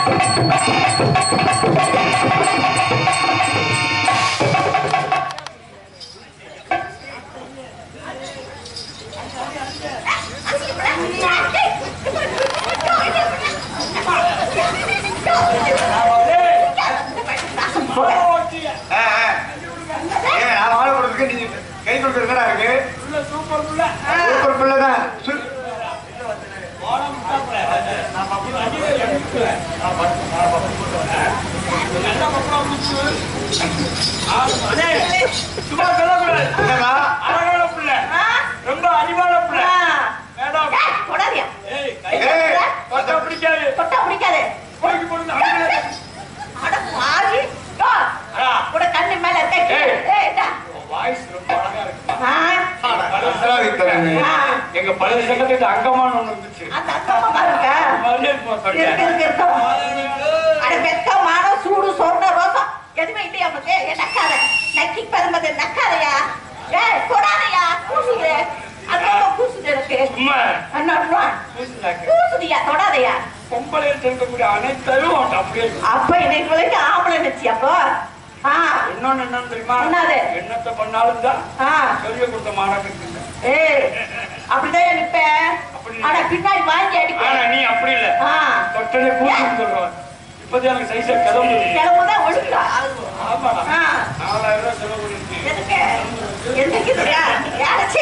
ஆ, ஆ. ஏன் நான் வாழை கொடுத்துருக்கேன் நீங்க கை கொடுக்குறதுனா இருக்கு சூப்பர் பிள்ளை தான் சு- சும்மா சொல்லக்கூடாது என்னடா அழகான பிள்ளை ரொம்ப அறிவான பிள்ளை மேடம் தொடாதியா ஏய் கை ஏய், தொட்டா பிடிக்காது தொட்டா பிடிக்காது போய்க்கு போடுங்க அடிக்கல. அட மாறி டோ அடா, கூட கண்ணு மேல இருக்க ஏய். ஏய் டா உன் வாய்ஸ் ரொம்ப அழகா இருக்கு ஆ அசராதித்தனமே. ஆ. எங்க பழைய சங்கத்துக்கு அங்கமான ஒண்ணு இருந்துச்சு அந்த அக்கம்மா பாருங்க மறுபடியும் இருக்குமா இருக்கு சொல்றேன் இருக்கு இருக்கு அட வெக்க மானம் சூடு சொர்ண ரோசம் எதுவுமே இல்லையா உனக்கு ஏ நக்காத நக்கி பருமது நக்காதையா ஏய் தொடாதையா கூசுது அக்கம்மா கூசுது எனக்கு சும்மா அண்ணா பூசுதாக்கு. கூசுதியா தொடாதையா பொம்பளையில் இருக்கக்கூடிய அனைத்தையும் அவன்கிட்ட அப்படியே இருக்கு. அப்ப இன்னைக்கு வரைக்கும் ஆம்பளை நினைச்சி அப்போ ஆ இன்னொன்னு என்னன்னு தெரியுமா என்னது? என்னத்தை பண்ணாலும் தான் ஆ சொல்லிய கொடுத்த மாணவருக்கு இல்லை. ஏய் அப்படிதான் நிப்பேன் அப்படி ஆனா பின்னாடி வாங்கி ஆனா அடிப்பேன் நீ அப்படி இல்ல ஆ தொட்டனே கூட்டிட்டு சொல்லுவான் இப்பதான் எனக்கு சைஸா கிளம்பு கிளம்புதான் ஒழுங்கா ஆமாடா ஆ நாலாயிரம் ரூபாய் செலவு பண்ணிருக்கு எதுக்கு எதுக்கு இதுக்கா? யாரச்சி?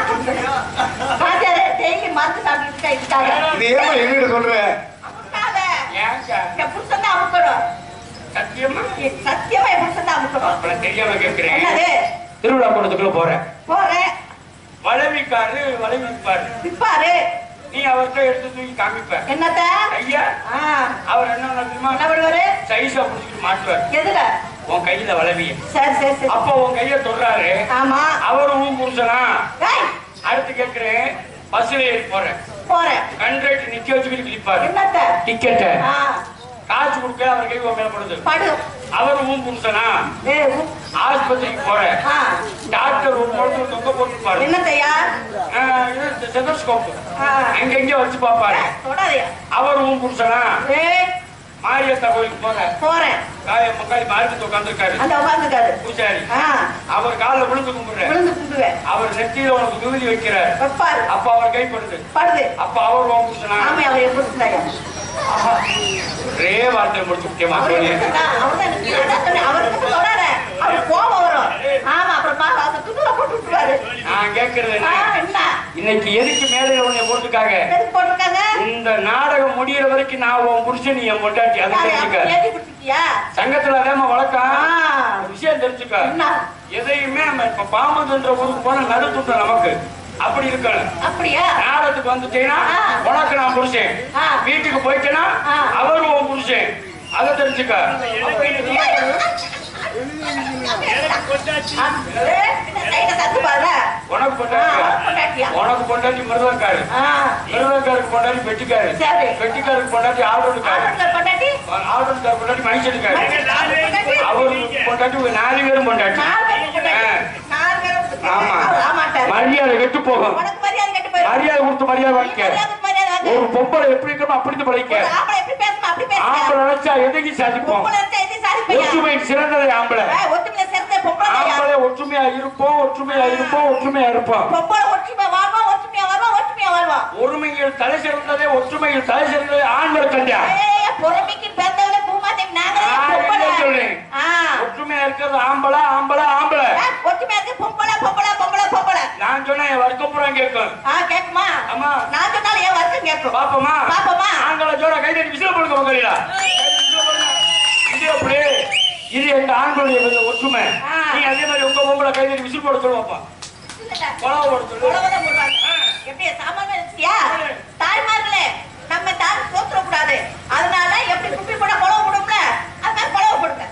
பாத்தியாரே, daily மருந்து சாப்பிட்டுட்டு இருக்காங்க. இது ஏமா எங்கிட்ட சொல்ற அமுக்காத. ஏங்க என் புருஷன் தான் அமுக்கணும். சத்தியமா என் சத்தியமா என் புருஷன் தான் அமுக்கணும். அப்புறம் தெரியாம கேட்கிறேன் என்னது? திருவிழா கூடத்துக்குள்ள போறேன் போறேன், வளவிக்காரு வளவிப்பாரு விப்பாரு. நீ அவர்கிட்ட எடுத்து தூக்கி காமிப்ப என்னத்த? ஐயா ஆ, அவர் என்ன தெரியுமா என்ன பண்ணுவாரு? சைஸா புடிச்சிட்டு மாட்டுவார் எதுல? உன் கையில வளவிய சரி, சரி, சரி. அப்ப உன் கைய தொடுறாரு ஆமா. அவரும் புருஷனா ஏய், அடுத்து கேட்கிறேன் பஸ்ல ஏறி போறேன் போறேன். கண்ட்ரைட் நிக்க வச்சுக்கிட்டு கிளிப்பாரு என்னத்த? டிக்கெட்ட ஆ, காசு கொடுக்க அவர் கை உன் மேல படுது படு. அவரும் புருஷனா ஏய், உ- ஆஸ்பத்திரிக்கு போறேன் ஆ, டாக்டர் ஒரு முழு தொங்க போட்டுருப்பாரு என்னத்தையா? செதஸ்கோப் ஆ, அங்க இங்க வச்சு பாப்பாரு தொடாதயா. அவரும் புருஷனா ஏய், மாரியத்தா கோயிலுக்கு போறேன் போறேன். காய மக்காளி மாரியத்து உட்காந்துருக்காரு அந்த உட்காந்துக்காரு. பூஜாரி ஆ, அவர் காலில் விழுந்து கும்பிடுறேன் விழுந்து கும்பிடுவேன். அவர் நெத்தியில உனக்கு விபூதி வைக்கிறார் வைப்பாரு. அப்ப அவர் கைப்படுது படுது. அப்ப அவர் உன் புருஷனா ஆமா அவர் எப்படி இருந்தாயா ஒரே வார்த்தை முடிச்சு முக்கியமா சொல்லி அவருக்கு தொடாத அவர் கோபம் வரும் ஆமா அப்புறம் பா- அந்த துண்டுல போட்டு விட்டுருவாரு நான் கேட்கறது ஆ, என்ன என்ன இன்னைக்கு எதுக்கு மேடையில உன்னை போட்டுருக்காங்க எதுக்கு போட்டிருக்காங்க இந்த நாடகம் முடியிற வரைக்கும் நான் உன் புருஷன் நீ என் பொண்டாட்டி அதை யாரு, தெரிஞ்சுக்க அப்படி ஏத்தி பிடிச்சிட்டியா சங்கத்துல அதேமா வழக்கம் ஆ, ஒரு விஷயம் தெரிஞ்சுக்க என்ன எதையுமே நம்ம இப்ப பாமதுன்ற ஊருக்கு போனா நடுத்துட்டோம் நமக்கு அப்படி இருக்கணும் அப்படியா நாடகத்துக்கு வந்துட்டீங்கன்னா ஆ. உனக்கு நான் புருஷன் ஆ. வீட்டுக்கு போயிட்டேன்னா ஆ. அவரு உன் புருஷன் அதை தெரிஞ்சுக்க அப்ப இன்னைக்கு ஆ, ஏ, பின்ன கையில தட்டு பாருல. உனக்கு ஆ, பொண்டாட்டி அவருக்கு பொண்டாட்டியா? உனக்கு பொண்டாட்டி மிருதக்காரு ஆ, மிருதக்காருக்கு பொண்டாட்டி பெட்டிக்காரு சரி. பெட்டிக்காருக்கு பொண்டாட்டி ஆல்ரவுண்டுக்காரு அவருக்கு பொண்டாட்டி? ஆல்ரவுண்டுக்காரு பொண்டாட்டி மைசெட்டுக்காரு பொண்டாட்டி? அவருக்கு பொண்டாட்டி ஒரு நாலு பேரும் பொண்டாட்டி நாலு பேருக்கு பொண்டாட்டி. ஆ. நாலு பேரும் பொண்டாட்டி. ஆமா. அவர் ஆமாட்டாரு. மரியாதை கெட்டு போகும் உனக்கு மரியாதை கெட்டு போயிரும். மரியாதை கொடுத்து மரியாதை வாங்கிக்க மரியாதை மரியாதை வாங்கு. ஒரு பொம்பளை எப்படி இருக்கணும் அப்படி பழைக்க ஒரு ஆம்பளை எப்படி பேசணும் அப்படி பேசுங்க. ஆம்பளை நினைச்சா எதையும் சாதிப்போம் பொம்பளை இருந்தா எதையும் சாதிப்பையா? ஒற்றுமை சிறந்தது ஆம்பளை ஏய், ஒத்துமையில சேர்ந்த பொம்பளை தாயா? ஆம்பளை ஒற்றுமையா இருப்போம் ஒற்றுமையா இருப்போம் ஒற்றுமையா இருப்போம் பொம்பளை ஒற்றுமையா வாழ்வோம், ஒற்றுமையா வாழ்வோம், ஒற்றுமையா வாழ்வோம். ஒருமையில் தலை சிறந்ததே ஒற்றுமையில் தலை சிறந்ததே ஆண்கள் கண்டா ஏய், பொறுமைக்கு பிறந்தவளே பூமாதேவி, நாங்களே நான் பொம்பளை. என்ன சொல்றேன்? ஆ. ஒற்றுமையா இருக்கிறது ஆம்பளை ஆம்பளை ஆம்பளை ஏய், ஒற்றுமையா இருக்கு, பொம்பளை, பொம்பளை, பொம்பளை, பொம்பளை. நான் சொன்னா என் வர்க்கம் பூரா கேட்கும் ஆ, கேக்குமா? ஆமா நான் சொன்னாலும் என் வர்க்கம் கேக்கும். பாப்போமா பாப்போமா? ஆண்களை ஜோட கை தட்டி விசில போடுங்க மகளிரா இது எப்படி இது எங்க ஆண்களுடைய இந்த ஒற்றுமை ஆ. நீ அதே மாதிரி உங்க பொம்பளை கை தட்டி விசில் போட சொல்லுவாப்பா இல்லடா. கொலவை போட சொல்லு உழவுதான் போடுவாங்க. எப்படி சாமானிய நினைச்சியா? தாய்மார்களே, நம்ம தாய் தோத்துறக்கூடாது. அதனால எப்படி குப்பி போட குழவு போடும்ல, அது மாதிரி குழவு போடுங்க.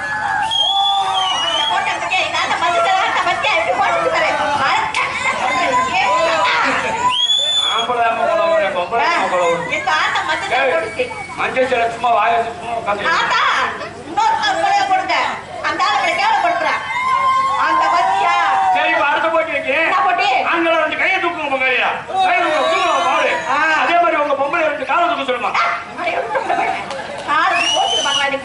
அந்த போட்ட பத்தியா, இந்த ஆட்ட மஞ்சள் ஆட்ட பத்தியா, எப்படி போட்டுட்டு தரேன். ஆம்பளை ஆம்பளை கொலவை பொம்பளை ஆம்பளை கொலவை இந்த ஆட்ட மஞ்சள் தலை போட்டுச்சு. மஞ்சள் சில சும்மா வாய வச்சு சும்மா உட்காந்து ஆத்தா, இன்னொரு நாள் குழவை போடுங்க. அந்த ஆளுங்களை கேவலப்படுத்துறேன். அந்த பத்தியா, சரி இப்ப அடுத்த போட்டி வைக்கிறேன் என்ன போட்டி? ஆண்களை ரெண்டு கையை தூக்குங்க மகளிரா கையை தூக்குங்க தூக்குங்க பாரு ஆ. அதே மாதிரி உங்க பொம்பளை ரெண்டு காலை தூக்க சொல்லுமா காலை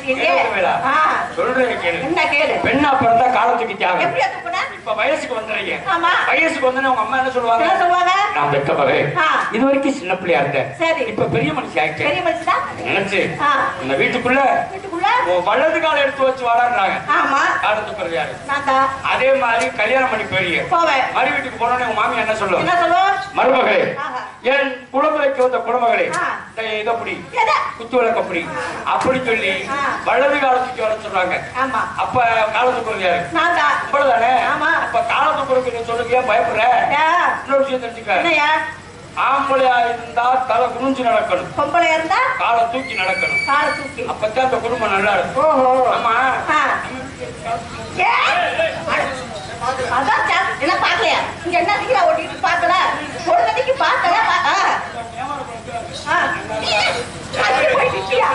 எங்க கேளுங்களா? ஆ, சொல்றேன் கேளு என்ன கேளு பெண்ணா பிறந்தா காலத்துக்கு தியாகம் எப்படியா தூக்குன இப்ப வயசுக்கு வந்துடுறீங்க ஆமா. வயசுக்கு வந்தோடனே உங்க அம்மா என்ன சொல்லுவாங்க என்ன சொல்லுவாங்க நான் பெத்த மகே ஆ. இது வரைக்கும் சின்ன பிள்ளையா இருந்தேன் சரி. இப்ப பெரிய மனுஷி ஆயிட்டேன் பெரிய மனுஷனா நினைச்சு ஆ. இந்த வீட்டுக்குள்ள வீட்டுக்குள்ள உன் வலது கால எடுத்து வச்சு வாடான்றாங்க ஆமா காலத்து பிறகு யாரு நான் தான் அதே மாதிரி கல்யாணம் பண்ணி போறீங்க போவேன் மறு வீட்டுக்கு போனோடனே உங்க மாமி என்ன சொல்லும் என்ன சொல்லுவோம் மருமகளே ஆஹா. என் குழந்தைக்கு வந்த குடும்பங்களே ஆ. இதை அப்படி எதை குத்து விளக்கு அப்படி அப்படி சொல்லி ஆ. வலது காலத்துக்கு வர சொல்றாங்க ஆமா அப்ப காலத்து பிறகு யாரு நான் தான் இவ்வளவுதானே ஆமா. அப்ப காலத்து பிறகு நீ சொல்லுங்க ஏன் பயப்படுற ஏன்? இன்னொரு விஷயம் தெரிஞ்சுக்க என்னையா ஆம்பளையா இருந்தா தலை குனிஞ்சு நடக்கணும் பொம்பளை இருந்தா காலை தூக்கி நடக்கணும் காலை தூக்கி அப்பதான் அந்த குடும்பம் நல்லா இருக்கும் ஓஹோ ஆமா ஆ. ஏன்? அட, அதான் சார், என்ன பார்க்கலையா? இங்க என்ன தீயா ஓட்டிட்டு பார்க்கல? ஒரு தடவைக்கு பார்க்கல, பா- ஆ. ஆ. நீ அங்கே போய் நிக்கியா?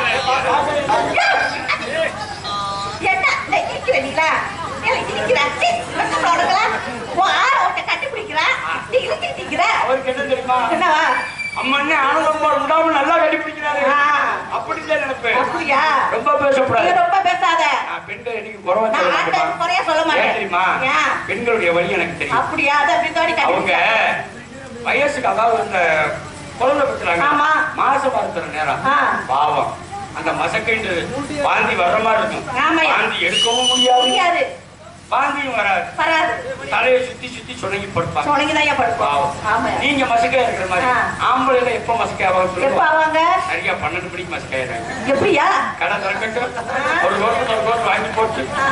என்ன? இந்த இடிக்கிற நீல? ஏன் இடிக்கிற? சீ, வெட்கம் உனக்குல? உன் ஆளை ஒருத்தன் கட்டிப்பிடிக்கிற, நீ இழுத்துட்டு நிக்கிற. அவருக்கு என்ன தெரியுமா என்னவா? அம்மா என்ன ஆனந்தமா விடாம நல்லா கட்டிப்பிடிக்கிறாரு ஆ. அப்படிதான் நினைப்பேன் அப்படியா? ரொம்ப நீ பேசக்கூடாது ரொம்ப பேசாத நான் பெண்கள் என்னைக்கு குறவா நான் சொல்ல ஆண்களுக்கு மாட்டேன் குறைய சொல்ல ஏன் தெரியுமா மாட்டேன் ஏன்? பெண்களுடைய வழி எனக்கு தெரியும் அப்படியா அதை அப்படி தோடி அவங்க கட்டி வயசுக்கு அதாவது இந்த குழந்தை பெற்றுறாங்க ஆமா. மாசமா இருக்கிற நேரம் ஆ. பாவம் அந்த மசக்கைன்றது வாந்தி வர்ற மாதிரி இருக்கும் ஆமாய்யா. வாந்தி எடுக்கவும் முடியாது முடியாது வாந்தியும் வராது வராது தலையை சுத்தி சுத்தி சுணங்கி படுப்பாங்க சொனங்கிதான் படுப்போம் பாவம் ஆமா நீங்க மசக்கையா இருக்கிற மாதிரி ஆ. ஆம்பளைல எப்ப மசக்கை ஆவாங்க எப்ப சொல்லுங்க ஆவாங்க சரியா பன்னெண்டு மணிக்கு மசக்காயிடுறாங்க எப்படியா கடை திறக்கட்டும் ஒரு ரோட்டு ஒரு ரோட்டு வாங்கி போட்டு ஆ,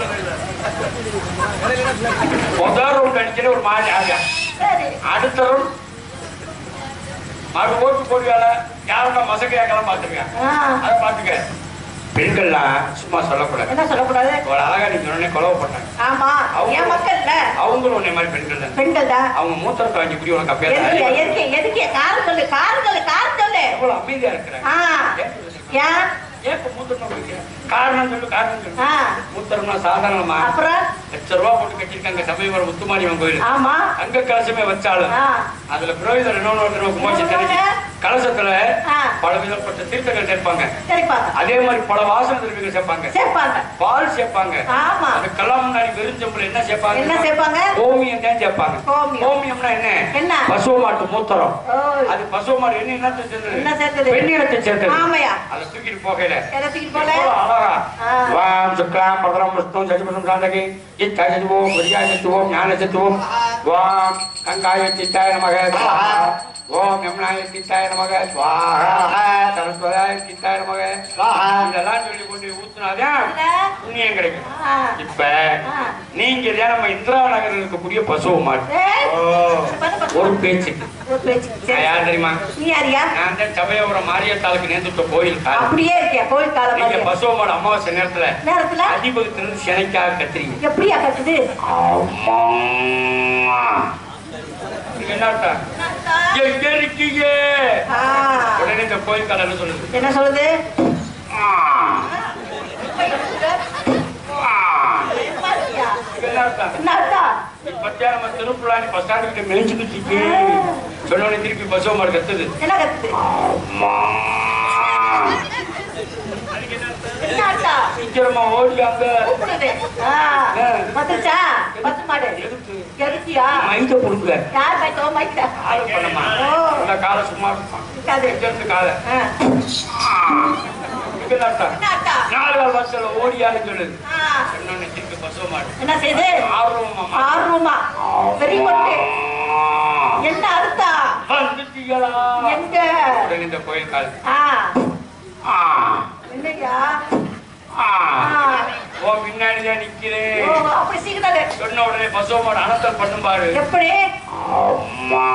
முதல் ரவுண்ட் அடிக்கிற ஒரு மாதிரி ஆகா சரி அடுத்த ரவுண்ட் மறு ஓட்டு போடுவால யாரோட மசக்கையாக்கெல்லாம் பாத்துருக்கேன் ஆ, அதை பாத்துக்க பெண்கள்லாம் சும்மா சொல்லக்கூடாது என்ன சொல்லக்கூடாது ஒரு அழகா நீங்க உடனே கொலவப்பட்டாங்க ஆமா அவங்க- என் மக்கள் இல்ல அவங்களும் உன்னை மாதிரி பெண்கள் தான் பெண்கள் தான் அவங்க மூத்தரத்தை வாங்கி குடி உனக்கு அப்பயே எதுக்கு எதுக்கு எதுக்கு காரு சொல்லு காரு சொல்லு காரு சொல்லு எவ்வளவு அமைதியா இருக்கிறாங்க ஆ ஏன் ஏன் இப்ப மூத்தரம் குடிக்கிற? காரணம் சொல்லு காரணம் சொல்லு ஆ மூத்தரம்னா சாதாரணமா அப்புறம் லட்ச ரூபா போட்டு கட்டிருக்காங்க சமயபுரம் முத்துமாரியம்மன் கோயில் ஆமா அங்க கலசமே வச்சாலும் ஆ அதுல புரோகிதர் இன்னொன்னு ஒருத்தர் குமாச்சி தெரிஞ்சு கலசத்துல ஆ. பல விதப்பட்ட தீர்த்தங்கள் சேர்ப்பாங்க சரிப்பாங்க அதே மாதிரி பல வாசன திரவியங்கள் சேர்ப்பாங்க சேர்ப்பாங்க பால் சேர்ப்பாங்க ஆமா அதுக்கெல்லாம் முன்னாடி வெறுஞ்சம்புல என்ன சேர்ப்பாங்க என்ன சேர்ப்பாங்க கோமியம் தான் சேர்ப்பாங்க கோமியம். கோமியம்னா என்ன என்ன? பசுவ மாட்டு மூத்தரம் ஓய் அது பசுவ மாடு என்ன என்னத்தை சேர்த்தது என்ன சேர்த்தது? வெந்நீரத்தை சேர்த்தது ஆமையா அதை தூக்கிட்டு போகையில இடத்துக்கு போல எவ்வளவு அழகா ஆ. வாம் சுக்லாம் பரதரம் விஷ்ணு சசிபுரம் சாந்தகி இத்தா சத்துவோம் விரியா சத்துவோம் ஞான சத்துவோம் வாம் கங்காய சித்தாய நமக ஸ்வாஹா. ஓம் யமுனாய சித்தாய நமக ஸ்வாஹா சரஸ்வதாய சித்தாய நமக ஸ்வாஹா. இதெல்லாம் சொல்லி கொண்டு ஊத்துனாதான் இல்ல? புண்ணியம் கிடைக்கும் ஆ. இப்ப ஆ. நீங்க நீங்க தான் நம்ம இந்திரா நகரில் இருக்கக்கூடிய பசுவ மாடு ஏய், ஓ, பண்ணு, பண்ணு. ஒரு பேச்சுக்கு ஒரு பேச்சு. சரி. நான் யார் தெரியுமா நீ யாரியா நான் தான் சபையோரம் மாரியத்தாளுக்கு நேர்ந்துட்ட கோயில் காலம் அப்படியே இருக்கியா கோயில் காலம் நீங்க மாதிரி. பசுவ மாடு அமாவாசை நேரத்துல நேரத்துல அதிபகத்திலிருந்து சினைக்காக கத்துறீங்க எப்படியா கட்டுது அம்மா. நீங்க என்ன அர்த்தம்? எங்க இருக்கீங்க ஆ. உடனே இந்த கோயில் காலம் என்ன சொல்லுது என்ன சொல்லுது ஆ. ஆ. பாத்தியா? இது என்ன அர்த்தம்? என்ன அர்த்தம்? இப்பத்தியா நம்ம திருப்புலானி பஸ் ஸ்டாண்டு கிட்ட மேய்ச்சிக்கிட்டு இருக்கே. சொன்ன உடனே திருப்பி பசுவ மாடு கத்துது என்ன கத்துது அம்மா. என்ன அர்த்தம் சீக்கிரமா ஓடி அங்க கூப்பிடுது ஆ. வந்துருச்சா பசு மாடு எதுக்கு எதுக்கியா மைத கொடுங்க யார் மைத்தோ மைத்த காலை பண்ணமா ஓ. இந்த காலை சும்மா இருப்பான் இருக்காது எங்க இருந்து காலை ஆ. இது என்ன அர்த்தம்? என்ன அர்த்தம் நாலு கால் வாசல்ல ஓடியாரு சொல்லுது ஆ. சொன்னோடனே திருப்பி பசுவ மாடு என்ன செய்யுது ஆர்வமா ஆறு ரூமா வெரி குட் என்ன அர்த்தம் வந்துட்டீங்களா எங்க உடனே இந்த கோயில் கால் ஆ ஆ, என்னையா ஆ. ஆ. ஓ பின்னாடிதான் நிக்கிறேன் ஓ அப்படி சீக்கிரம் சொன்ன உடனே பசுவ மாடு அனத்தல் பண்ணும் பாரு எப்படி அம்மா.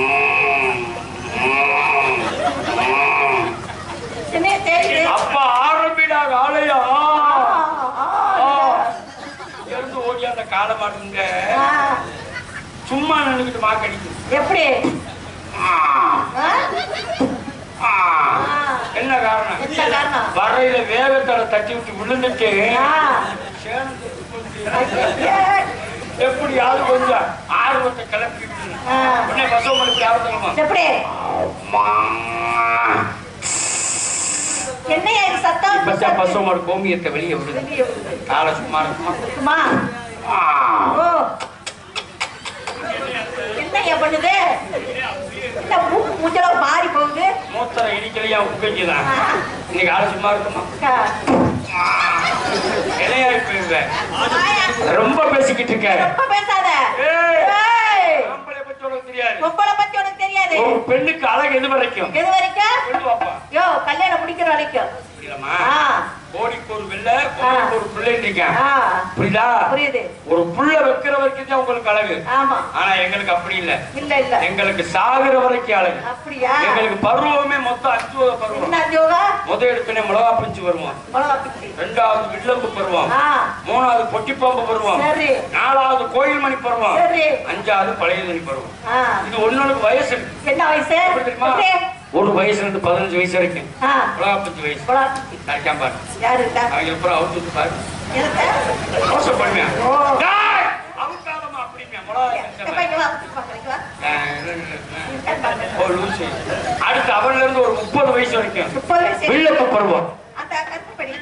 என்ன தெரியுது அப்பா ஆரம்பிடாங்க ஆலையா ஆ, ஆ, இருந்து ஓடி அந்த காலை மாட்டுங்க ஆ. சும்மா நின்றுக்கிட்டு மாக்கடிக்கும் எப்படி ஆ, ஆ? ஆ. ஆ. என்ன காரணம் என்ன காரணம் வரையில வேகத்தலை தட்டி விட்டு விழுந்துட்டு ஆ. சேனத்துக்கு கொஞ்சம் ஐயே. எப்படியாவது கொஞ்சம் ஆர்வத்தை கிளப்பி விட்டுரு. ஆ. உடனே பசவ மணி இப்படி ஆரம்பிக்கலாமா எப்படி அம்மா. என்னையா இது சத்தம் இப்பதான் பசுவோட கோமியத்தை வெளியே விடுது வெளியே விடுது. காலை சும்மா இருக்குமா இருக்குமா? ஆ. ஓ என்னய்யா பண்ணுது என்ன மூக்கு மூச்சல மாறி போகுது மூத்தரை இடிக்கலையா உப்பேஞ்சுதான் ஆ. இன்னைக்கு ஆளு சும்மா இருக்குமா அக்கா. இலையா போயிருந்த வாயா. ரொம்ப பேசிக்கிட்டு இருக்க ரொம்ப பேசாத ஏய். ஏய். ஆம்பளை பத்தி உனக்கு தெரியாது பொம்பளை பத்தி உனக்கு தெரியாது ஒரு பெண்ணுக்கு அழகு எது வரைக்கும் எது வரைக்கும் சொல்லு பாப்பா யோ கல்யாணம் முடிக்கிற வரைக்கும் புரியலமா ஆ கோடிக்கு ஒரு வெள்ளை கோடிக்கு ஒரு பிள்ளை இருக்கான் ஆ புரியுதா புரியுது ஒரு புள்ள வைக்கிற வரைக்கும் தான் உங்களுக்கு அழகு ஆமா ஆனா எங்களுக்கு அப்படி இல்ல இல்ல இல்ல எங்களுக்கு சாகுற வரைக்கும் அழகு அப்படியா எங்களுக்கு பருவமே மொத்தம் அஞ்சு வகை பருவம் என்ன ஜோகா முத எடுத்தனே மிளகா பஞ்சு வருவோம் மிளகா பிச்சி ரெண்டாவது வில்லம்பு பருவம் ஆ மூணாவது பொட்டிப்பாம்பு பருவம் சரி நாலாவது கோயில் மணி பருவம் சரி அஞ்சாவது பழைய மணி பருவம் ஆ இது ஒன்னொன்னு வயசு இருக்கு. என்ன வயசு எப்படி தெரியுமா? எப்படி? ஒரு வயசுல இருந்து பதினஞ்சு வயசு வரைக்கும் ஆ மிளகா பஞ்சு வயசு மிளகா பிச்சி கரெக்டா பாரு யாரு இருக்கா அவங்க அப்புறம் அவுத்து பாரு எனக்கு ரோசை பண்ணுவேன் ஓ. டேய்! அவுக்காதம்மா அப்படிமே மிளகா எப்ப பஞ்சு இங்க வா பிடிச்சு பாக்குறீங்க வா ஆ, இல்ல, இல்ல, இல்ல. ஓ, லூசு. அடுத்து அவன்ல இருந்து ஒரு முப்பது வயசு வரைக்கும் முப்பது வயசு வில்லப்பு பருவம் அந்த கருப்பு படி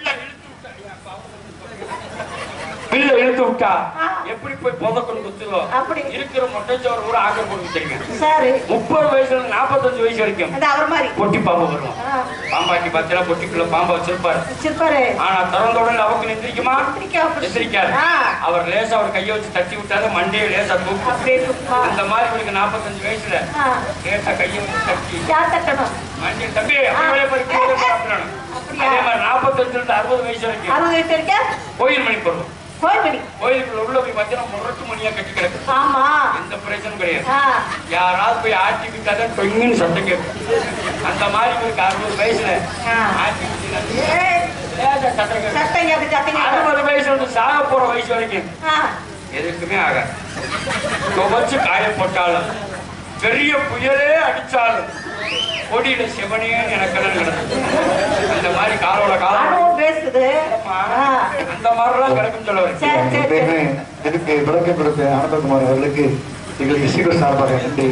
வில்ல இழுத்து விட்டா ஆ. எப்படி போய் புதக்கணும் குத்துதோ அப்படி இருக்கிற மொட்டைச்சோறு கூட ஆக்க போட்டு வச்சிருங்க சரி முப்பது வயசுல இருந்து நாற்பத்தஞ்சு வயசு வரைக்கும் அது அவர் மாதிரி பொட்டி பாம்பு வரும் ஆ, பாம்பாட்டி பார்த்தீங்கன்னா பொட்டிக்குள்ள பாம்பா வச்சிருப்பாரு வச்சிருப்பாரு ஆனா திறந்த உடனே அவக்கு நிந்திரிக்குமா கத்திரிக்காய் அப்படி. எந்திரிக்காது ஆ. அவர் லேசா அவர் கையை வச்சு தட்டி விட்டாரு மண்டையை லேசா தூக்கும் அப்படியே இருக்குமா? அந்த மாதிரி இவருக்கு நாற்பத்தஞ்சு வயசுல ஆ, லேசா கையை வச்சு தட்டி யார் தட்டணும் மண்டையை தம்பி அப்படியே போய் கீழே போட்டுறணும். அப்படியா? அதே மாதிரி நாற்பத்தஞ்சுல இருந்து அறுபது வயசு வரைக்கும் அறுபது வயசு இருக்க கோயில் மணி பருவம் கோயில்படி கோயிலுக்குள்ள உள்ள போய் பார்த்தீங்கன்னா முரட்டு மணியா கட்டி கிடக்கு ஆமா எந்த பிரச்சனையும் கிடையாது ஆ, யாராவது போய் ஆட்டி விட்டாதான் டொங்குன்னு சத்தம் கேட்கும் அந்த மாதிரி இவருக்கு அறுபது வயசுல ஆ. ஆட்டி விட்டீங்கன்னா ஏய், லேசா சத்தம் கேட்கும் சத்தம் கேக்கு சத்தம் கேக்கு. அறுபது வயசுல இருந்து சாக போற வயசு வரைக்கும் ஆ, எதுக்குமே ஆகாது துவச்சு காய போட்டாலும் பெரிய புயலே அடிச்சாலும் கொடியில சிவனே எனக்கெல்லாம் நடந்தது அந்த மாதிரி காலோட காலம் அனுபவம் பேசுது ஆ, அந்த மாதிரிலாம் கிடக்கும் சொல்ல வரேன் சரி சரி சரி எப்பயுமே இதுக்கு விளக்கம் கொடுத்த ஆனந்தகுமார் அவர்களுக்கு எங்களுக்கு சீக்கிரம் சார்பாக நன்றி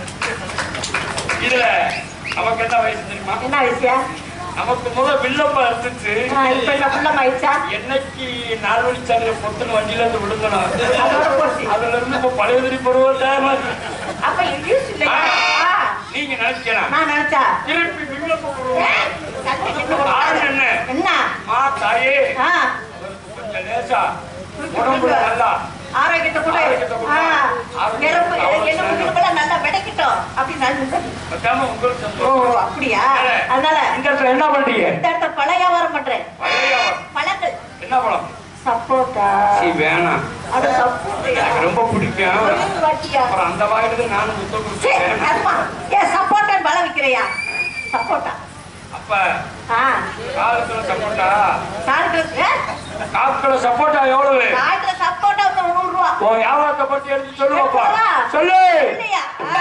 இதுல நமக்கு என்ன வயசு தெரியுமா என்ன விஷயம் நமக்கு முதல் வில்லப்ப இருந்துச்சு ஆ, இப்ப என்ன புள்ளம் ஆயிடுச்சா என்னைக்கு நாலு வழிச்சாலையில பொத்துன்னு வண்டியில இருந்து விழுந்தணும் அதோட போச்சு அதுல இருந்து இப்ப பழைய திரி பருவம் அப்ப யூஸ் இல்லையா ஆ, நீங்க நினைக்கலாம் நான் நினைச்சா திருப்பி வில்லப்ப பருவம் ஏய், சத்தம் என்ன ஒரு காரணம் என்ன என்ன மா தாயே ஆ, கொஞ்சம் லேசா உடம்புல நல்லா ஆரோக்கியத்தை கூட ஆரோக்கியத்தை கூட. ஆ, ஆரோக்கியத்தை எலும்பு கூட. எலும்பு கிலும்பெல்லாம் நல்லா விடைக்கிட்டோம் அப்படின்னு நான் பத்தாம உங்களுக்கு ஓ சந்தோஷம் அப்படியா அதனால இந்த இடத்துல என்ன பண்றீங்க இந்த இடத்த பழ வியாபாரம் பண்றேன் பழைய பழங்கள் என்ன பழம் சப்போட்டா சீ வேணாம் அது சப்போட்டா எனக்கு ரொம்ப பிடிக்கும் வாட்டியா அப்புறம் அந்த வாயிலிருந்து நானும் முத்த சே, கொடுத்தேன் அம்மா, ஏன் சப்போட்டா பழம் விக்கிறையா சப்போட்டா அப்ப ஆ காலத்துல சப்போட்டா காலத்துல காலத்துல சப்போட்டா எவ்வளவு காலத்துல சப்போட்டா வந்து நூறு ரூபா ஓ வியாபாரத்தை பத்தி எடுத்து சொல்லுவாப்பா எடுத்துவா. சொல்லு இல்லையா ஆ.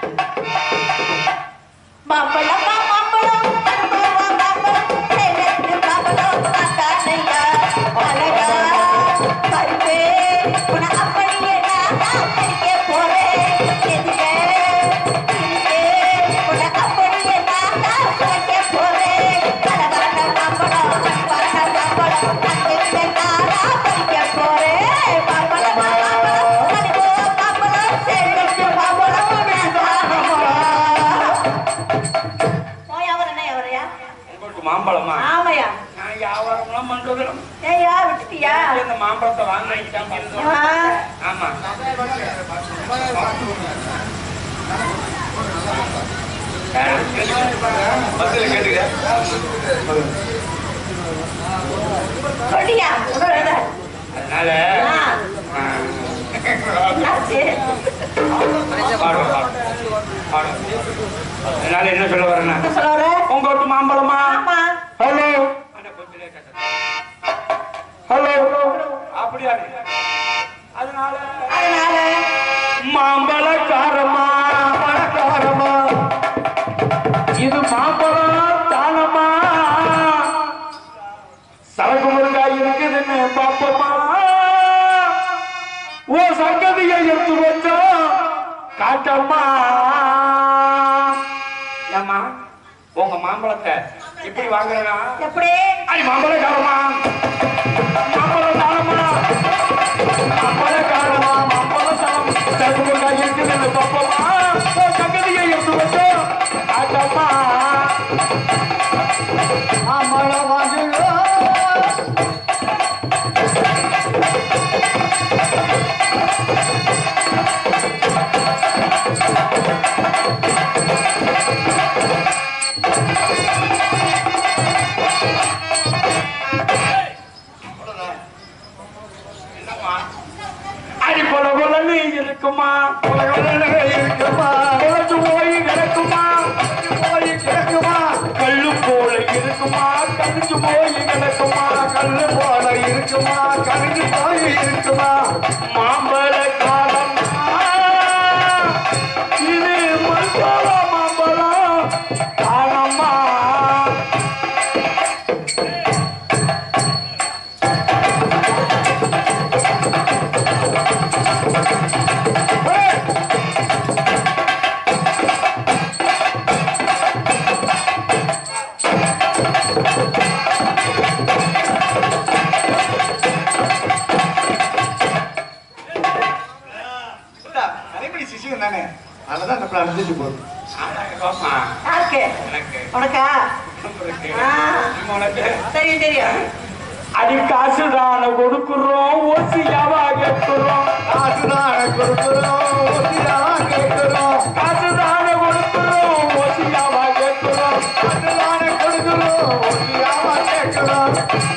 மாம்பழம் மாம்பழம் மாம்பழம் மாம்பழம் தேனெடுத்து மாம்பழம் பார்த்தானையா அழகா பருப்பே உன அப்படியே நான் பறிக்க போறேன் எதுக்கே எதுக்கே உன அப்படியே நான் பறிக்க போறேன் அழகான மாம்பழம் அன்பான மாம்பழம் அங்கிருந்த நானா பறிக்க போறேன் மாம்பழம் மாம்பழம் மணிபோ மாம்பழம் செல்லுக்கு மாம்பழம் போய் அவர் என்ன அவரையா உங்களுக்கு மாம்பழமா ஆமையா நான் வியாபாரம்லாம் பண்றது இல்ல. ஏய்யா விட்டுட்டியா இந்த மாம்பழத்தை வாங்கிட்டு ஆ, ஆமா பஸ்ல கேட்டுக்க சொல்லியா உடனே எதை? அதனால ஆ, ஆ, என்னாச்சு பாடுவோம், பாடுவோம். பாடுவோம். அதனால என்ன சொல்ல வரேன்னா என்ன சொல்ல வர உங்க வீட்டு மாம்பழமா ஆமா ஹலோ ஹலோ அப்படியா அதனால அதனால மாம்பழக்காரமா பழக்காரமா இது மாம்பழம் தானமா சரக்கு முருங்காய் இருக்குதுன்னு பாப்போமா ஓ சங்கதியை எடுத்து வச்சோம் காட்டம்மா ஏம்மா உங்க மாம்பழத்தை எப்படி வாங்குறேனா எப்படி அடி மாம்பழ காரமா மாம்பழ தானமா மாம்பழ காரமா மாம்பழ தானம் தகுந்தா இருக்குது பாப்பமா தகுதியை எடுத்து வச்சோம் ஆட்டம்மா மாம்பழம் வாங்குறோம் அடி கொல கொலன்னு இருக்குமா கொல கொலன்னு இருக்குமா கொலச்சு போய் கிடக்குமா போய் கிடக்குமா கல்லு போல இருக்குமா கடிச்சு போய் கிடக்குமா கல்லு போல இருக்குமா கடிச்சு போய் இருக்குமா மாம்பழ காலம் இது மண்பால மாம்பழம் காலமா சொல்டா, கலைமணி சிசியம் தானே அதனாலதான் நம்மள அனுப்பிச்சு போகுது யாருக்கு எனக்கு உனக்கா ஆ, உனக்கு தெரியும் தெரியும் அடி காசு தான கொடுக்குறோம் ஓசியாவா கேட்கிறோம் காசுதான கொடுக்கிறோம் ஒத்தியாவா கேட்கிறோம் காசு தான கொடுக்குறோம் ஓசியாவா கேட்கிறோம் காசுதான கொடுக்கிறோம் ஒத்தியாவா கேட்கிறோம்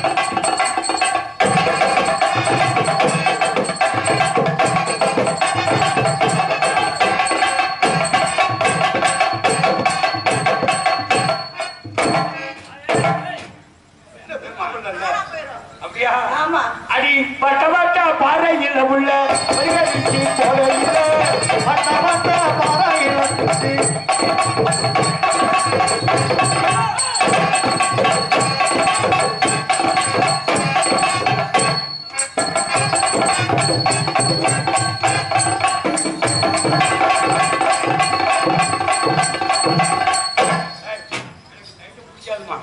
அப்படியா ஆமா அடி பட்ட பட்ட பாறையில் உள்ள மரியாதைக்கு போதையில் வட்ட வட்ட பாறையில குத்தி பிடிக்காதுமா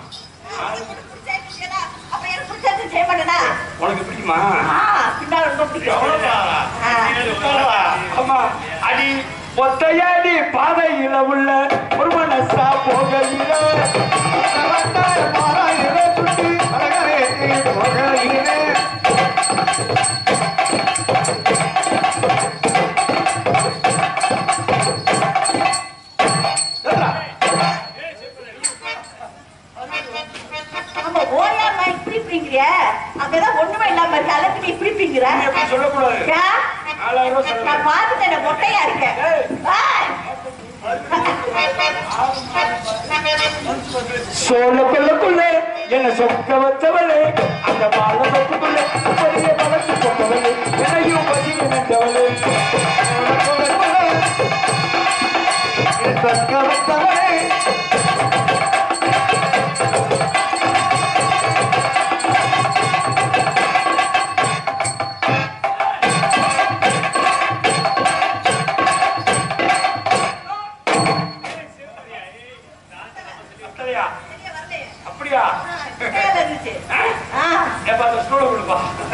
அப்ப எனக்கு பிடிச்சது செய்ய மாட்டேனா உனக்கு பிடிக்குமா ஆ, பின்னால ரொம்ப பிடிக்கும் ஆ. ஆமா அடி ஒத்தையடி பாதையில உள்ள ஒரு மனசா போகையில வட்ட வட்ட பாறையில குத்தி அழகரேத்தி போகையிலே ஆமா, ஓயாம இப்படி பிடிங்கிறிய அங்கதான் ஒண்ணுமே இல்லாம இருக்கு அதுக்கு நீ இப்படி பிடிங்கிற நீ அப்படி சொல்லக்கூடாது ஏன்? நாலாயிரம் ரூபாய் செலவு நான் பார்த்துட்டேன் நான் மொட்டையா இருக்கேன் ஏய். சோழ கொள்ளக்குள்ள என்ன சொக்க வச்சவளே அந்த பால சொத்துக்குள்ள பெரிய வளர்ச்சி கொண்டவளே என்னையும் பசி நினைத்தவளே சொர்க்கவத்தவளே அப்படியா அப்படியா மேல இருந்துச்சு ஆ. ஏப்பா அந்த ஸ்டூல கொடுப்பா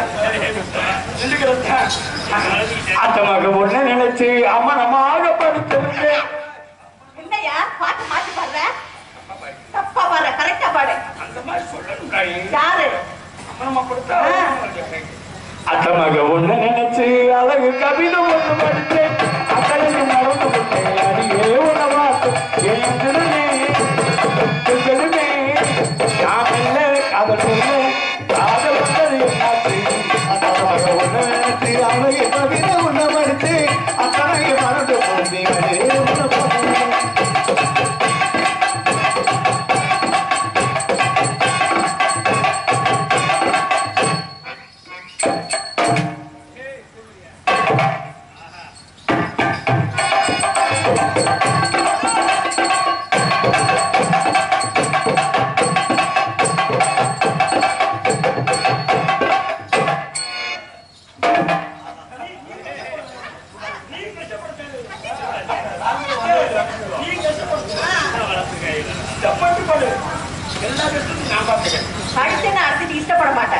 அத்தமாக ஒண்ணு நினைச்சு அம்மனமாக படுத்திருந்தேன் என்னய்யா பாட்டு மாத்தி பாடுற தப்பா பாடுற கரெக்டா பாடு அந்த மாதிரி சொல்லணும்டா யாரு அம்மனமா கொடுத்தா அத்தமாக ஒண்ணு நினைச்சு அழகு கவிதை ஒண்ணு படித்தேன் அத்தனைக்கு மறந்து விட்டேன் அடியே உன்னை பார்த்து என் திருமே திருமே நான் இல்ல காதல் சொல்ல காதல் வந்தது என்னாச்சு அத்தமாக ஒண்ணு நினைச்சு அழகை கவிதை உன்னை மறுத்து அத்தனை மறந்து போந்தீங்களே உன்னை பார்த்து ஆ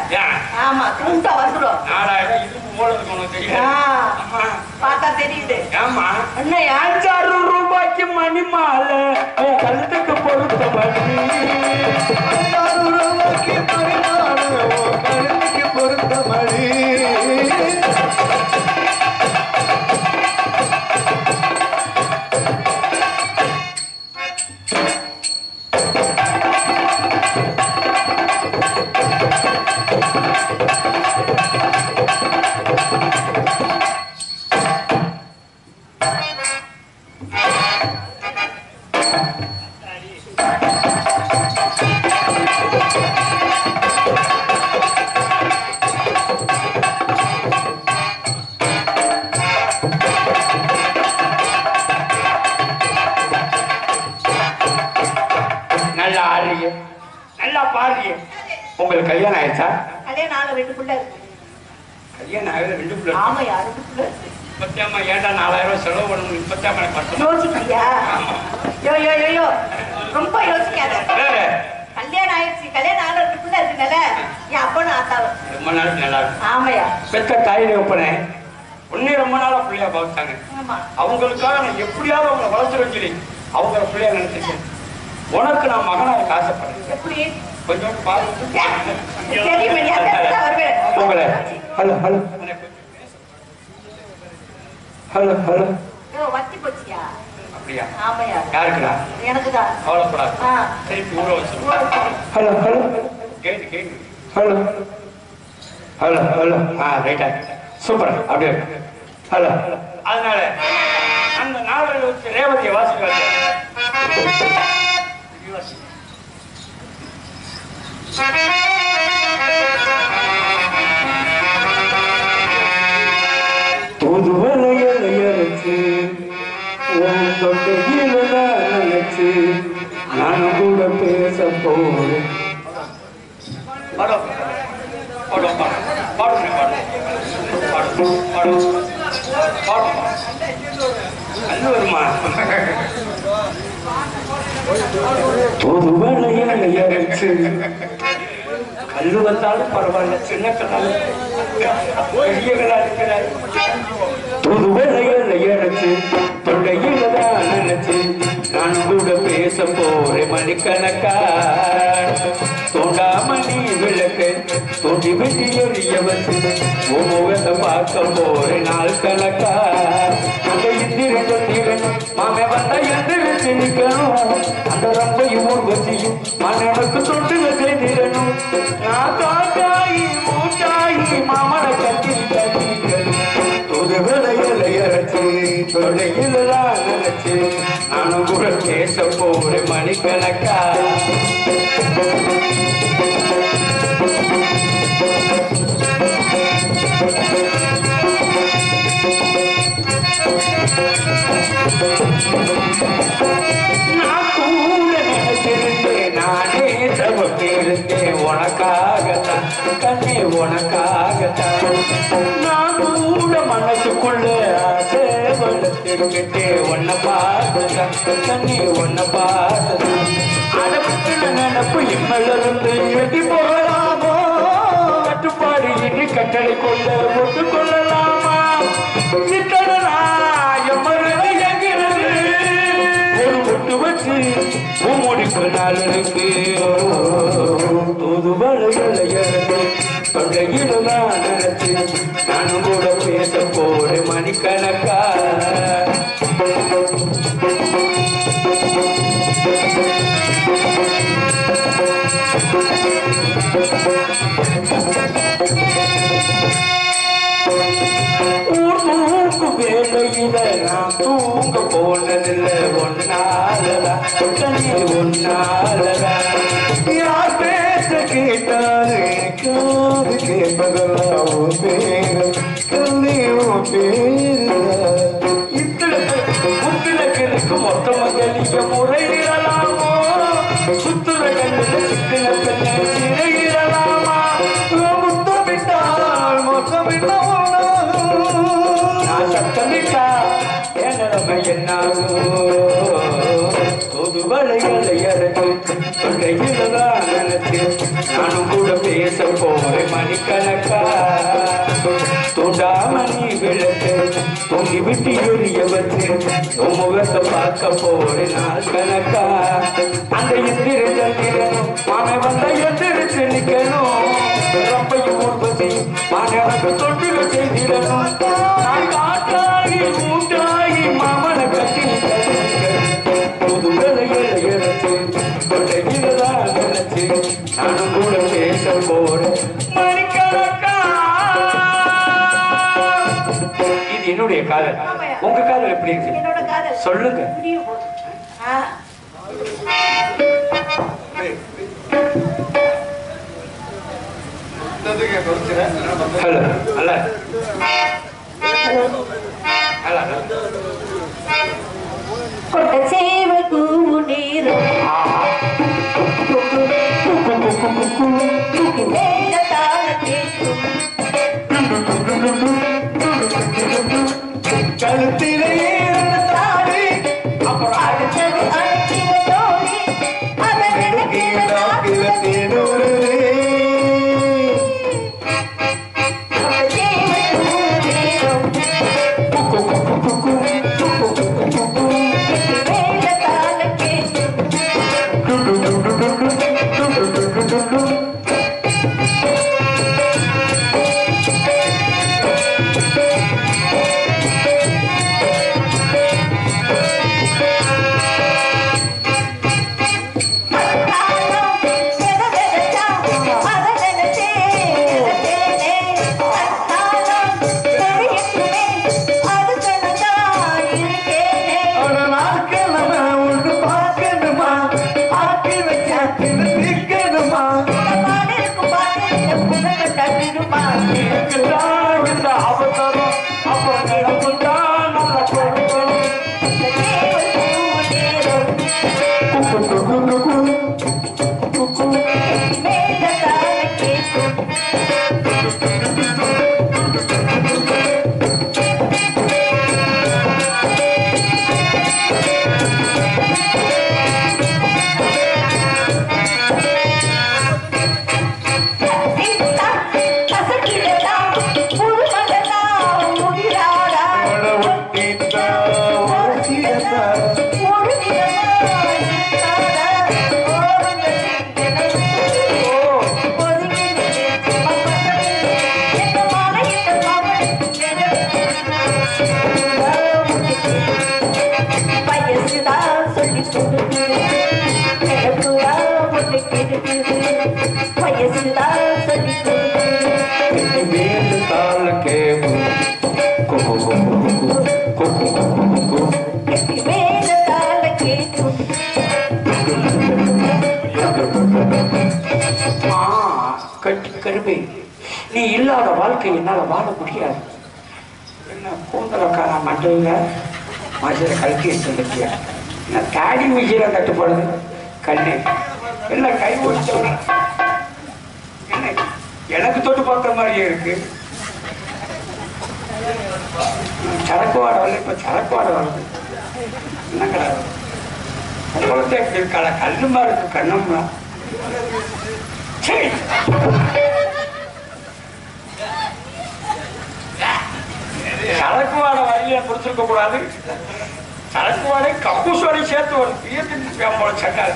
ஏன் ஆமா துண்டா வந்துடும் நாலாயிரம் இதுக்கு மூல இருக்கு உனக்கு தெரியும் ஆமா பார்த்தா தெரியுது ஏமா என்னையா அஞ்சாறு ரூபாய்க்கு மணி மாலை என் கழுத்துக்கு பொருத்த மணி ரூபாய்க்கு பரிமாறு, உன் கழுத்துக்கு பொருத்த மணி நல்லா ஆடுறீங்க நல்லா பாடுறீங்க உங்களுக்கு கல்யாணம் ஆயிடுச்சா கல்யாணம் ஆள ரெண்டு புள்ள இருக்கு கல்யாணம் ஆகுது ரெண்டு பிள்ளை ஆமாயா ரெண்டு புள்ள இருக்கு இப்பத்தாம ஏன்டா நாலாயிரம் ரூபாய் செலவு பண்ணணும் இப்பத்தாம எனக்கு கட்டணும் யோசிக்கிறியா யோ யோ யோ யோ ரொம்ப யோசிக்காத வேற கல்யாணம் ஆயிடுச்சு கல்யாணம் ஆள ரெண்டு புள்ள இருக்குனால என் அப்பனும் ஆத்தாவும் ரொம்ப நாளைக்கு நல்லா இருக்கும் ஆமாயா பெத்த தாய் வைப்பனே உன்னே ரொம்ப நாளா பிள்ளையா பார்த்தாங்க ஆமா அவங்களுக்காக நான் எப்படியாவது அவங்களை வளர்த்துறேன் சொல்லி அவங்கள பிள்ளையா நினைச்சிருக்கேன் உனக்கு நான் மகனா இருக்க ஆசைப்படுறேன் எப்படி கொஞ்சம் பாருங்க தெரியுமே நீ அந்த இடத்துல வருவேன் உங்களை ஹலோ ஹலோ ஹலோ ஹலோ யோ வத்தி போச்சியா அப்படியா ஆமாயா யாருக்குடா எனக்குதான் கவலைப்படாது ஆ திருப்பி ஊற வச்சு ஹலோ ஹலோ கேட்டு கேட்டு ஹலோ ஹலோ ஹலோ ஆ ரைட்டா சூப்பர் அப்படியே ஹலோ அதனால அந்த நாவலில் வச்சு ரேவதியை வாசிக்க தூதுவலையலையரைச்சு உன் தொண்டையில தான் நினைச்சு நானும் கூட பேச போறேன் பாடம் பாடம் பாடம் பாடுங்க பாடம் பாடம் பாடம் பாடம் அது வருமா தூதுவலையலையரைச்சு கல்லு வந்தாலும் பரவாயில்ல சின்ன கல்லாலும் பெரிய கல்லா இருக்கிறார் புதுவரையில் எனக்கு தொண்டையில தான் நினைச்சு நான் கூட பேச போறேன் மணிக்கணக்கா தோண்டாமணி விளக்கு தோண்டி வெட்டி எறிய வச்சு உன் முகத்தை பார்க்க போறேன் நாள் கணக்கா அந்த இந்திரன் தீரன் மாமே வந்தா எந்திரிச்சு நிக்கணும் அந்த ரம்பையும் ஊர்வசியும் மன்னனுக்கு தொட்டு வச்சு நிறணும் நான் காட்டாயி மூட்டாயி மாமனை கட்டி கட்டிக்கணும் ஒரு விலையிலையரச்சு தொடையிலாம் நினைச்சு நானும் கூட பேச போறேன் மணிக்கணக்கா நான் கூட நினைச்சிருந்தேன் நானே தவப்பிருந்தேன் உனக்காகத்தான் கண்ணே உனக்காகத்தான் நான் கூட மனசுக்குள்ள ஆசை வளர்த்திருக்கிட்டேன் உன்னை பார்த்துதான் கண்ணே உன்னை பார்த்துதான் அடப்பின நினப்பு இம்மிலிருந்து வெட்டி போகலாமோ கட்டுப்பாடு இனி கட்டளை கொள்ள ஒட்டு கொள்ளலாமா சித்தனா எம்மருது எங்கிறது ஒரு முட்டு வச்சு பூமுடிப்பு நாளுக்கு தூது வளையலையருக்கு தொண்டையில நான் நினைச்சு நானும் கூட பேச போறேன் மணிக்கணக்கா ஊர் மூக்கு வேலையில நான் தூங்க போனதில்ல ஒன்னாலதா தண்ணி ஒன்னாலதா யார் பேச கேட்டாலே காது கேட்பதெல்லாம் உன் பேரு கண்ணே உன் பேரு முத்திலக்கு மொத்த மகளிய முறையிடலாமோ சுத்துற கண்ணில் சிக்கின பெண்ணை சிறையிடலாமா முத்தமிட்டால் மொத்தமிட்ட நான் சத்தமிட்டா என் நிலைமை என்னாகும் பொது வலைகளை அரைச்சு தொண்டையில தான் நினைச்சு நானும் கூட பேச போறேன் மணிக்கணக்கா தூண்டாமணி விளக்கு தூங்கி விட்டு எரிய வச்சு உன் முகத்தை பார்க்க போறேன் நாள் கணக்கா அந்த எந்திர சந்திரனும் மாமை வந்த எந்திரிச்சு நிக்கணும் ரப்பையும் உற்பத்தி மாணவனுக்கு தொட்டில செய்திடணும் நான் காட்டாகி மூட்டாகி மாமனை கட்டி புதுகளை இழையரசு கொடையில்தான் நினைச்சு நானும் கூட பேச போறேன் மணிக்கணக்கா இது என்னுடைய காதல் உங்க காதல் எப்படி இருக்கு என்னோட காதல் சொல்லுங்க முடிய போகுது. ஆ, இந்ததுக்கு குறைச்சிறேன் இல்லைன்னா வந்து ஹலோ அல்ல அல்ல கொண்ட சேவல் கூவு நேரம் மேல தாள கேட்கும் கழுத்திலே தாடி அப்புறம் அடுத்தது அழைக்கிற தோழி அவன் நினைக்கிற நாக்கு கொண்ட சேவல் கூவு நேரம் மேல தாள கேட்கும் அவனை நாட்கிழமை ஒன்று பார்க்கணுமா ஆக்கி வச்சா நிற்கணுமா இதுதான் இந்த அவசரம் அப்புறம் கிளம்புதான் நல்ல கொடுக்கணும் அவனை ஒட்டித்தா ஒட்டியதா வயசுதான் சொல்லி கொடுக்குது வேண்டு கால கேவு கொக்கு கொக்கு கொக்கு கொக்கு கொக்கு மேல தாள கேட்கும் ஆ, கட்டி கருமை நீ இல்லாத வாழ்க்கை என்னால வாழ முடியாது என்ன கூந்தலக்கார மண்டையில மஞ்சள கல்கி சொல்லிட்டியா என்ன தாடி மீசில கட்டுப்படுது கண்ணு என்ன கை ஒடிச்சு என்ன எனக்கு தொட்டு பார்த்த மாதிரியே இருக்கு சரக்கு வாட வரல இப்ப சரக்கு வாட வருது என்ன கிடையாது உங்களுக்கு இருக்காள கல்லுமா இருக்கு கண்ணம்னா சரி சரக்கு வாட வழியில கொடுத்துருக்க கூடாது சரக்கு வாடை கக்கூஸ் வரை சேர்த்து ஒரு பியத்தின் போல சட்டாது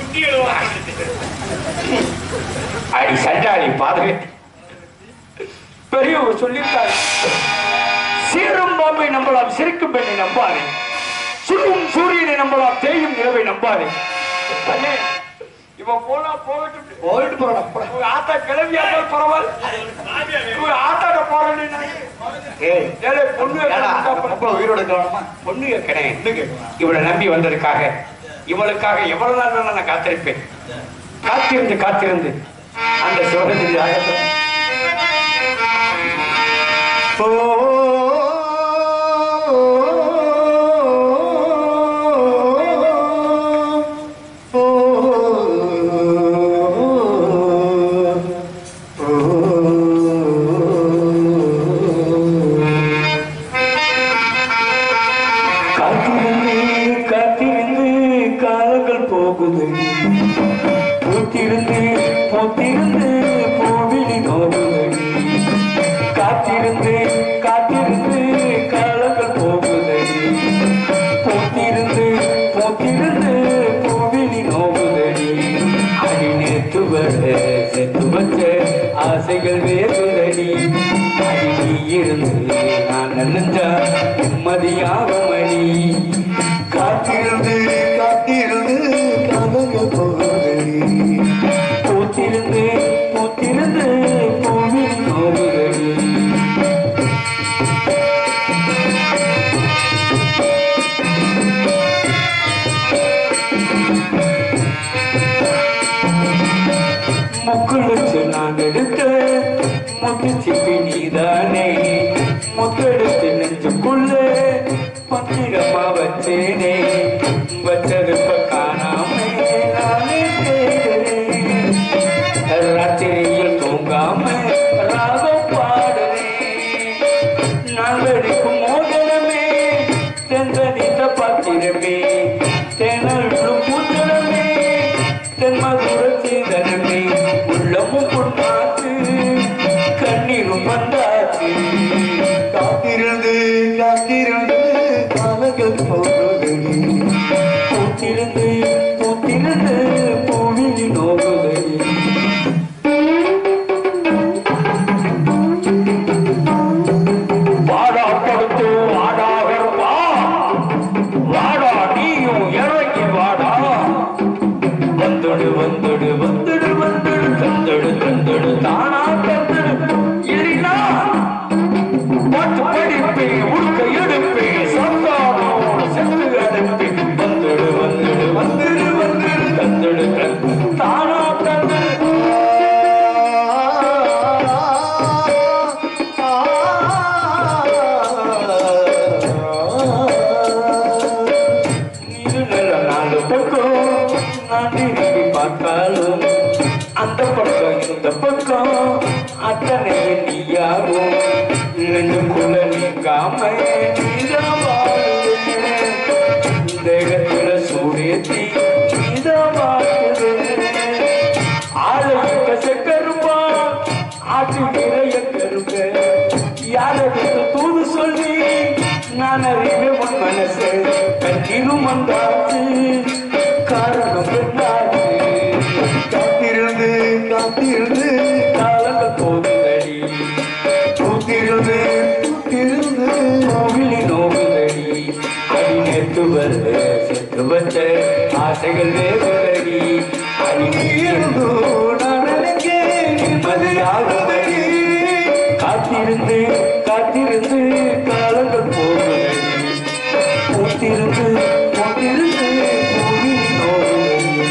அடி சட்டாடி பாதகை பெரியவர் சொல்லியிருக்காரு சீரும் பாம்பை நம்பலாம் சிரிக்கும் பெண்ணை நம்பாதே சுடும் சூரியனை நம்பலாம் தேயும் நிலவை நம்பாதே அண்ணே, இவன் போனா போகட்டும் போயிட்டு போறா போடா. உங்க ஆத்தா கிளம்பியா போய் பரவாயில்ல உங்க ஆத்தாட்ட போறேன்னு ஏய் ஏழை பொண்ணு ஏடா, கேட்கறதுக்கு அந்த பொம்பளை உயிரோட இருக்கணுமா பொண்ணு கேட்கிறேன் என்ன கேட்கணும் இவளை நம்பி வந்ததுக்காக இவளுக்காக எவ்வளவு நாள் வேணாலும் நான் காத்திருப்பேன் காத்திருந்து காத்திருந்து அந்த சிவகத்திரி ஆகட்டும் காத்திருந்து காத்திருந்து காலங்கள் போகுது பூத்திருந்து பூத்திருந்து பூவிழி நோகுது வச்ச ஆசைகள் வேறுதடி அடி நீ இருந்து நான் நெஞ்சா நிம்மதியாகுமடி காத்திருந்து காத்திருந்து காலங்கள் போகுதடி பூத்திருந்து பூத்திருந்து பூவில் நோகுதடி முக்குளுச்சு நான் எடுத்த முத்துச்சிப்பி நீதானே முத்தெடுத்து நெஞ்சுக்குள்ள பத்திரமா வச்சேனே வச்சதுப்ப காணாம நானே தேடுறேன் ராத்திரியில் தூங்காம ராகம் பாடுறேன் நாளடிக்கும் மோதனமே தென்றடித்த பாத்திரமே தெனலும் புத்தனமே தென்மதுர சீதனமே உள்ளமும் புண்ணாக்கு கண்ணீரும் வந்தாச்சு காத்திருந்து காத்திருந்து காலங்கள் போகுதடி பூத்திருந்து பூத்திருந்து பூவில் நோகுதடி வாடா கொடுத்து வாடா வா வாடா நீயும் இறங்கி வாடா வந்துடு வந்துடு வந்துடு வந்துடு தந்தடு தந்தடு தானா தந்தடு இல்லைனா பாட்டு படிப்பேன் உடுக்க எடுப்பேன் சந்தானோட செத்து அடுப்பேன் வந்துடு வந்துடு வந்துடு வந்துடு தந்தடு தந்தடு தானா தந்தடு இருநில நாலு பக்கம் நான் திரும்பி பார்த்தாலும் அந்த பக்கம் இந்த பக்கம் அத்தனை நீயாகும் நெஞ்சுக்குள்ள நீங்காம நீதான் வாழுவேன் தேகத்துல சூடேத்தி நீதான் வாழ்த்துவேன் ஆளுகிட்ட செக்கருப்பா ஆட்டு நிறைய கருப்ப யாருக்கு தூது சொல்லி நான் அறிவேன் உன் மனசு கண்ணீரும் வந்தாச்சு காரணம் பெண்ணாச்சு காத்திருந்து காத்திருந்து காலங்கள் போகுதடி பூத்திருந்து பூத்திருந்து கோவிலி நோகுதடி அடி நேற்று வருது செத்து வச்ச ஆசைகள் வேறுதடி அடி இருந்தோ நான் நினைக்கிறேன் நிம்மதியாகுதடி காத்திருந்து காத்திருந்து காலங்கள் போகுதடி பூத்திருந்து பூத்திருந்து கோவிலி நோகுதடி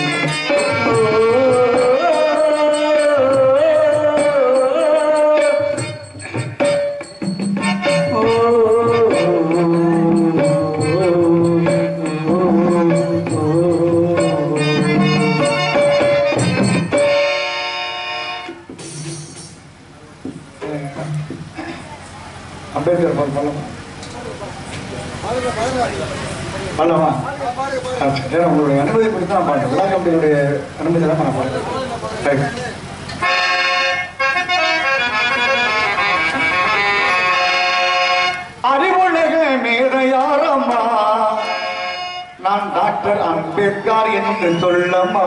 அம்பேத்கர் பால் பண்ணலாமா பண்ணலாமா ஆ, சரி. ஏன்னா உங்களுடைய அனுமதி கொடுத்து நான் பாடுறேன் விழா கம்பெனியுடைய அனுமதி தான் நான் பாடுறேன் ரைட் அறிவுலக மேதையாரம்மா நான் டாக்டர் அம்பேத்கர் என்று சொல்லம்மா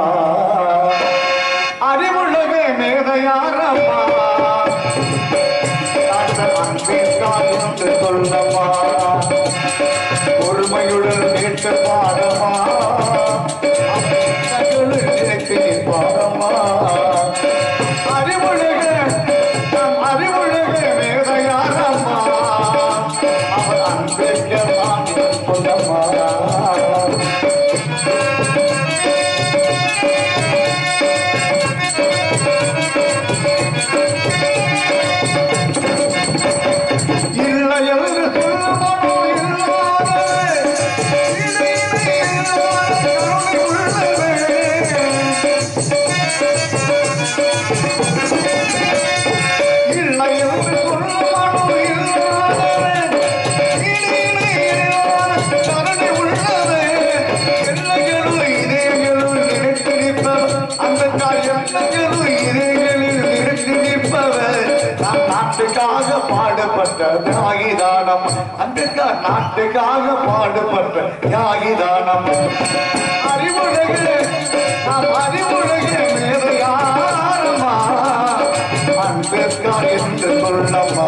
அறிவுலக மேதையாரம்மா டாக்டர் அம்பேத்கர் என்று சொல்லம்மா பொறுமையுடன் கேட்டு பாடமா நினைத்து பாடமா அறிவுலக நம் அறிவுலக மேதையாரம்மா அவர் அன்பேத்கர் தான் சொல்லம்மா இல்லை என்று சொல்லுவனோ இல்லாதவே, இதை இதை இல்லாத கருணை உள்ளவே. இல்லை என்று சொல்லுவனோ இல்லாதவே, இதை இதை இல்லாத கருணை உள்ளவே. எல்லைகளும் இதயங்களும் நினைத்து நிற்பவர், அந்த தாய் எல்லைகளும் இதயங்களில் நினைத்து நிற்பவர். நான் நாட்டுக்காக பாடுபட்ட தியாகிதானம் அம்பேத்கர் நாட்டுக்காக பாடுபட்ட தியாகிதானம் அறிவுலகு நாம் அறிவுலகு மேதையாரமா அம்பேத்கர் என்று சொல்லம்மா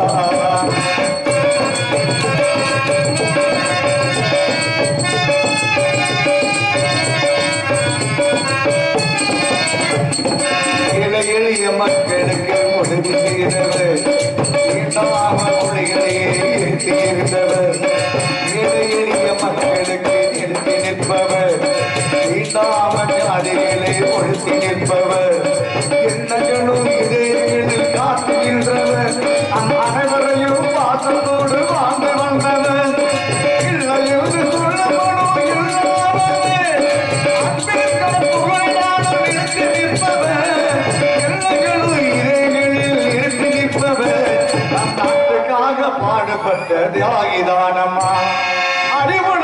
ஏழை எளிய மக்களுக்கு உதவி செய்தவர் தீண்டாம மொழிகளையே ஏற்றி இருந்தவர் ஏழை எளிய மக்களுக்கு நிறுத்தி நிற்பவர் தீண்டாம ஜாதிகளை ஒழுத்தி நிற்பவர் எண்ணங்களும் இதயங்களில் காட்டுகின்றவர் நம் அனைவரையும் பாசத்தோடு வாழ்ந்து வந்தவர் இல்லை என்று சொல்லப்படும் இல்லாதவர் அன்பேத்கர் புகழாலும் நிறுத்தி நிற்பவர் எல்லைகளும் இறைகளில் நிறுத்தி நிற்பவர் நம் நாட்டுக்காக பாடுபட்ட தியாகிதானம்மா அறிவுள்ள